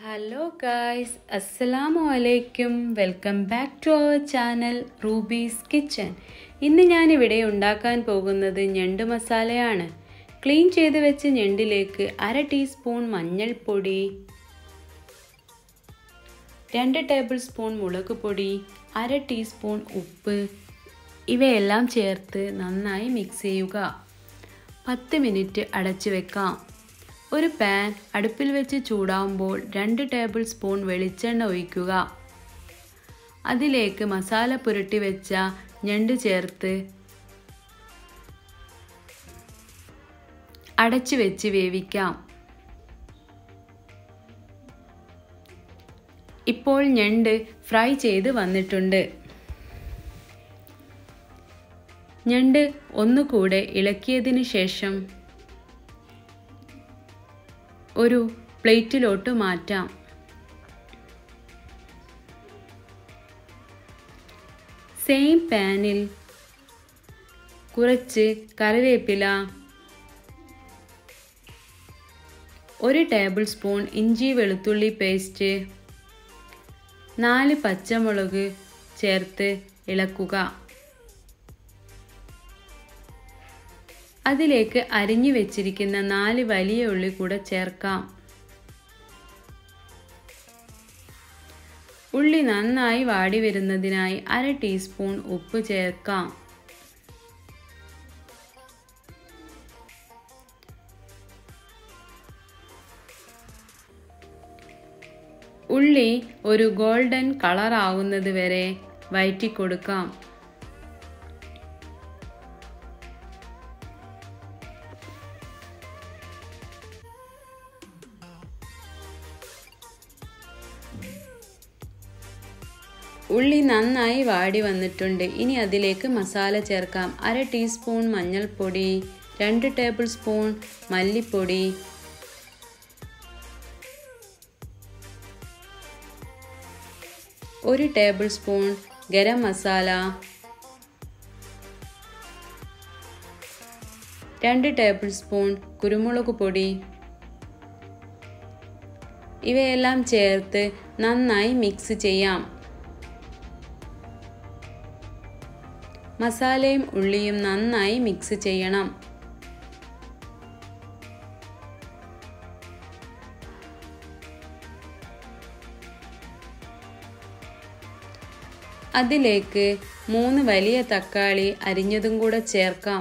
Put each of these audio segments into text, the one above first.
hello guys അസ്സലാമു അലൈക്കും welcome back to our channel Ruby's kitchen ഇന്ന് ഞാനിവിടെ ഉണ്ടാക്കാൻ പോകുന്നത് ഞണ്ട് മസാലയാണ് ക്ലീൻ ചെയ്ത് വെച്ച ഞണ്ടിലേക്ക് അര ടീസ്പൂൺ മഞ്ഞൾപ്പൊടി രണ്ട് ടേബിൾ സ്പൂൺ മുളക് പൊടി അര ടീസ്പൂൺ ഉപ്പ് ഇവയെല്ലാം ചേർത്ത് നന്നായി മിക്സ് ചെയ്യുക പത്ത് മിനിറ്റ് അടച്ചു വെക്കാം ഒരു പാൻ അടുപ്പിൽ വെച്ച് ചൂടാവുമ്പോൾ രണ്ട് ടേബിൾ സ്പൂൺ വെളിച്ചെണ്ണ ഒഴിക്കുക അതിലേക്ക് മസാല പുരട്ടി വെച്ച ഞണ്ട് ചേർത്ത് അടച്ചു വെച്ച് വേവിക്കാം ഇപ്പോൾ ഞണ്ട് ഫ്രൈ ചെയ്ത് വന്നിട്ടുണ്ട് ഞണ്ട് ഒന്നുകൂടെ ഇളക്കിയതിന് ശേഷം ഒരു പ്ലേറ്റിലോട്ട് മാറ്റാം സെയിം പാനിൽ കുറച്ച് കറിവേപ്പില ഒരു ടേബിൾ സ്പൂൺ ഇഞ്ചി വെളുത്തുള്ളി പേസ്റ്റ് നാല് പച്ചമുളക് ചേർത്ത് ഇളക്കുക അതിലേക്ക് അരിഞ്ഞു വെച്ചിരിക്കുന്ന നാല് വലിയ ഉള്ളി കൂടെ ചേർക്കാം ഉള്ളി നന്നായി വാടി വരുന്നതിനായി അര ടീസ്പൂൺ ഉപ്പ് ചേർക്കാം ഉള്ളി ഒരു ഗോൾഡൻ കളർ ആവുന്നത് വരെ വയറ്റി കൊടുക്കാം ഉള്ളി നന്നായി വാടി വന്നിട്ടുണ്ട് ഇനി അതിലേക്ക് മസാല ചേർക്കാം അര ടീസ്പൂൺ മഞ്ഞൾപ്പൊടി രണ്ട് ടേബിൾ സ്പൂൺ മല്ലിപ്പൊടി ഒരു ടേബിൾ സ്പൂൺ ഗരം മസാല രണ്ട് ടേബിൾ സ്പൂൺ കുരുമുളക് പൊടി ഇവയെല്ലാം ചേർത്ത് നന്നായി മിക്സ് ചെയ്യാം മസാലയും ഉള്ളിയും നന്നായി മിക്സ് ചെയ്യണം അതിലേക്ക് മൂന്ന് വലിയ തക്കാളി അരിഞ്ഞതും കൂടെ ചേർക്കാം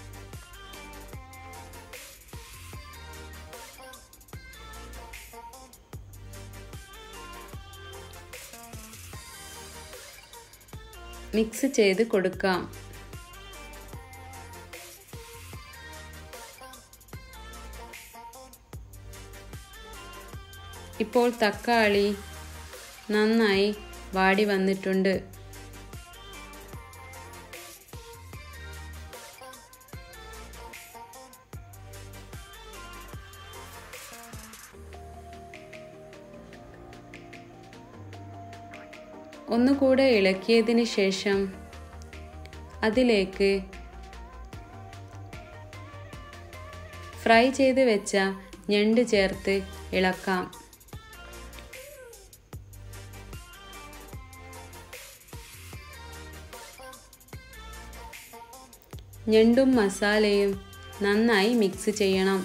മിക്സ് ചെയ്ത് കൊടുക്കാം ഇപ്പോൾ തക്കാളി നന്നായി വാടി വന്നിട്ടുണ്ട് ഒന്നുകൂടെ ഇളക്കിയതിന് ശേഷം അതിലേക്ക് ഫ്രൈ ചെയ്ത് വെച്ച ഞണ്ട് ചേർത്ത് ഇളക്കാം ഞണ്ടും മസാലയും നന്നായി മിക്സ് ചെയ്യണം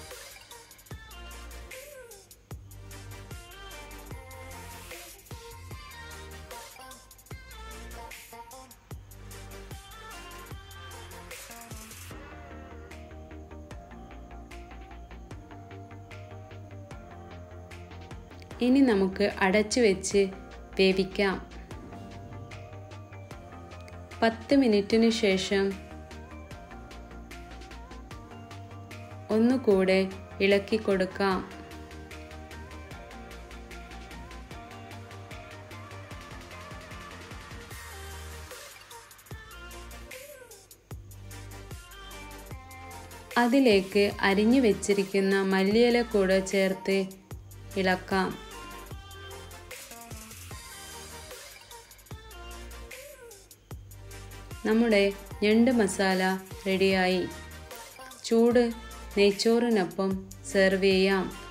ഇനി നമുക്ക് അടച്ചു വെച്ച് വേവിക്കാം പത്ത് മിനിറ്റിന് ശേഷം ഒന്നുകൂടെ ഇളക്കി കൊടുക്കാം അതിലേക്ക് അരിഞ്ഞു വെച്ചിരിക്കുന്ന മല്ലിയില കൂടെ ചേർത്ത് ഇളക്കാം നമ്മുടെ ഞണ്ട് മസാല റെഡിയായി ചൂട് നെയ്ച്ചോറിനൊപ്പം സെർവ് ചെയ്യാം